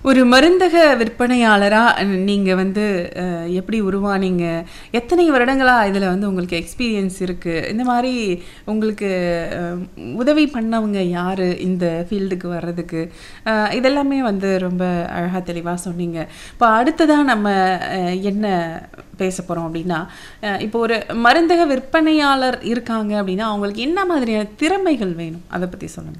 ஒரு மருந்தக விற்பனையாளரா நீங்க வந்து அஹ், எப்படி உருவானீங்க எத்தனை வருடங்களா இதுல வந்து உங்களுக்கு எக்ஸ்பீரியன்ஸ் இருக்கு இந்த மாதிரி உங்களுக்கு அஹ், உதவி பண்ணவங்க யாரு இந்த ஃபீல்டுக்கு வர்றதுக்கு அஹ், இதெல்லாமே வந்து ரொம்ப அழகா தெளிவா சொன்னீங்க இப்போ அடுத்ததா நம்ம அஹ், என்ன பேச போறோம் அப்படின்னா அஹ், இப்போ ஒரு மருந்தக விற்பனையாளர் இருக்காங்க அப்படின்னா அவங்களுக்கு என்ன மாதிரியான திறமைகள் வேணும் அதை பத்தி சொல்லுங்க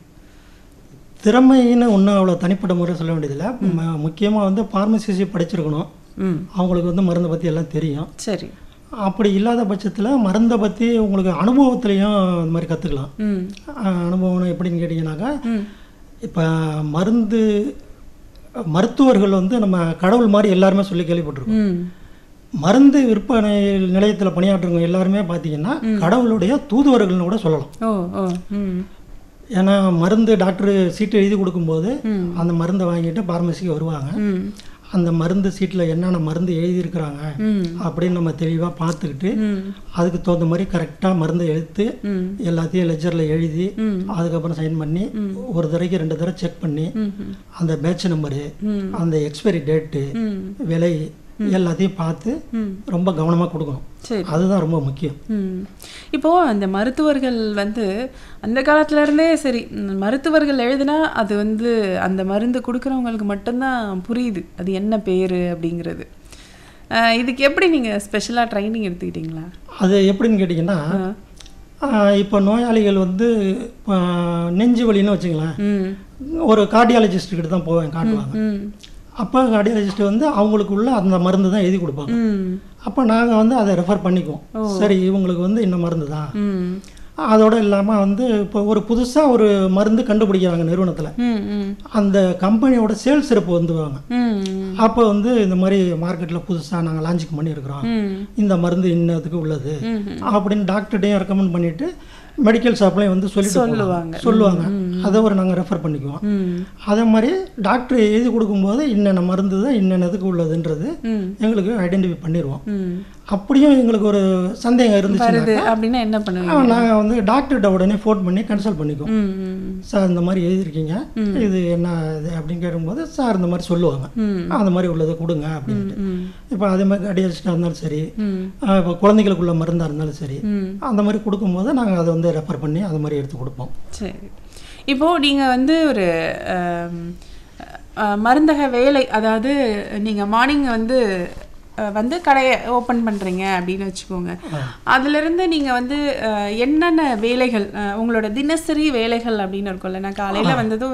திறமைன்னு ஒன்றும் அவ்வளோ தனிப்பட்ட முறை சொல்ல வேண்டியதில்லை முக்கியமாக வந்து ஃபார்மசிசி படிச்சிருக்கணும் ம் அவங்களுக்கு வந்து மருந்தை பற்றி எல்லாம் தெரியும் சரி அப்படி இல்லாத பட்சத்தில் மருந்தை பற்றி உங்களுக்கு அனுபவத்துலேயும் இந்த மாதிரி கற்றுக்கலாம் ம் அனுபவம் எப்படின்னு கேட்டிங்கனாக்கா ம் இப்போ மருந்து மருத்துவர்கள் வந்து நம்ம கடவுள் மாதிரி எல்லாருமே சொல்லி கேள்விப்பட்டிருக்கோம் ம் மருந்து விற்பனை நிலையத்தில் பணியாற்றுறவங்க எல்லாருமே பார்த்தீங்கன்னா கடவுளுடைய தூதுவர்கள்னு கூட சொல்லலாம் ஓ ஓ ம் ஏன்னா மருந்து டாக்டர் சீட்டு எழுதி கொடுக்கும்போது அந்த மருந்தை வாங்கிட்டு பார்மசிக்கு வருவாங்க ம் அந்த மருந்து சீட்டில் என்னென்ன மருந்து எழுதியிருக்கிறாங்க ம் அப்படின்னு நம்ம தெளிவாக பார்த்துக்கிட்டு ம் அதுக்கு தகுந்த மாதிரி கரெக்டாக மருந்தை எடுத்து ம் எல்லாத்தையும் லெஜரில் எழுதி ம். அதுக்கப்புறம் சைன் பண்ணி ஒரு தடவைக்கு ரெண்டு தடவை செக் பண்ணி ம் அந்த பேட்ச் நம்பரு ம். அந்த எக்ஸ்பைரி டேட்டு ம் விலை எல்லாத்தையும் பார்த்து ம் ரொம்ப கவனமாக கொடுக்கணும் சரி அதுதான் ரொம்ப முக்கியம் ம் இப்போ அந்த மருத்துவர்கள் வந்து அந்த காலத்துல இருந்தே சரி ம், மருத்துவர்கள் எழுதுனா அது வந்து அந்த மருந்து கொடுக்குறவங்களுக்கு மட்டும்தான் புரியுது அது என்ன பேரு அப்படிங்கிறது அஹ், இதுக்கு எப்படி நீங்க ஸ்பெஷலா ட்ரைனிங் எடுத்துக்கிட்டீங்களா அது எப்படின்னு கேட்டிங்கன்னா இப்போ நோயாளிகள் வந்து ஆ, நெஞ்சு வலின்னு வச்சுங்களேன் ம் ஒரு கார்டியாலஜிஸ்ட் கிட்ட தான் போவேன் காட்டுவாங்க ம் அப்போ கார்டியாலஜிஸ்ட் வந்து அவங்களுக்குள்ள அந்த மருந்து தான் எழுதி கொடுப்பாங்க ம் அப்போ நாங்கள் வந்து அதை ரெஃபர் பண்ணிக்குவோம் சரி இவங்களுக்கு வந்து இந்த மருந்து தான் ம் அதோட இல்லாமல் வந்து இப்போ ஒரு புதுசாக ஒரு மருந்து கண்டுபிடிக்கிறாங்க நிறுவனத்தில் ம் ம் அந்த கம்பெனியோட சேல்ஸ் சிறப்பு வந்துவாங்க ம் அப்போ வந்து இந்த மாதிரி மார்க்கெட்டில் புதுசாக நாங்கள் லான்ச்சிங் பண்ணியிருக்கிறோம் ம் இந்த மருந்து இன்னதுக்கு உள்ளது ம் அப்படின்னு டாக்டர்கிட்டையும் ரெக்கமெண்ட் பண்ணிட்டு மெடிக்கல் ஷாப்லேயும் வந்து சொல்லிட்டு போகலாம். சொல்லுவாங்க. சொல்லுவாங்க அதை ஒரு நாங்கள் ரெஃபர் பண்ணிக்குவோம் ம் அதே மாதிரி டாக்டர் எழுதி கொடுக்கும்போது இன்னென்ன மருந்து தான் இன்னென்னதுக்கு உள்ளதுன்றது ம் எங்களுக்கு ஐடென்டிஃபை பண்ணிடுவோம் ம் அப்படியும் எங்களுக்கு ஒரு சந்தேகம் இருந்துச்சுன்னா வருது அப்படின்னா என்ன பண்ணுவீங்க நாங்கள் வந்து டாக்டர்கிட்ட உடனே ஃபோன் பண்ணி கன்சல்ட் பண்ணிக்குவோம் ம் ம் சார் இந்த மாதிரி எழுதியிருக்கீங்க இது என்ன இது அப்படின்னு கேட்கும்போது சார் இந்த மாதிரி சொல்லுவாங்க ம். அந்த மாதிரி உள்ளதை கொடுங்க அப்படின்ட்டு ம் இப்போ அதே மாதிரி கடியாச்சிட்டாக இருந்தாலும் சரி ம் ஆஹ் இப்போ குழந்தைகளுக்குள்ள மருந்தாக இருந்தாலும் சரி ம் அந்த மாதிரி கொடுக்கும்போது நாங்கள் அதை வந்து ரெஃபர் பண்ணி அது மாதிரி எடுத்து கொடுப்போம் சரி இப்போ நீங்க வந்து ஒரு ஆம், அஹ், மருந்தக வேலை அதாவது நீங்க மார்னிங் வந்து அஹ், வந்து கடையை ஓப்பன் பண்றீங்க அப்படின்னு வச்சுக்கோங்க அதுல இருந்து நீங்க வந்து அஹ், என்னென்ன வேலைகள் அஹ், உங்களோட தினசரி வேலைகள் அப்படின்னு இருக்கும்ல நான் காலையில வந்ததும்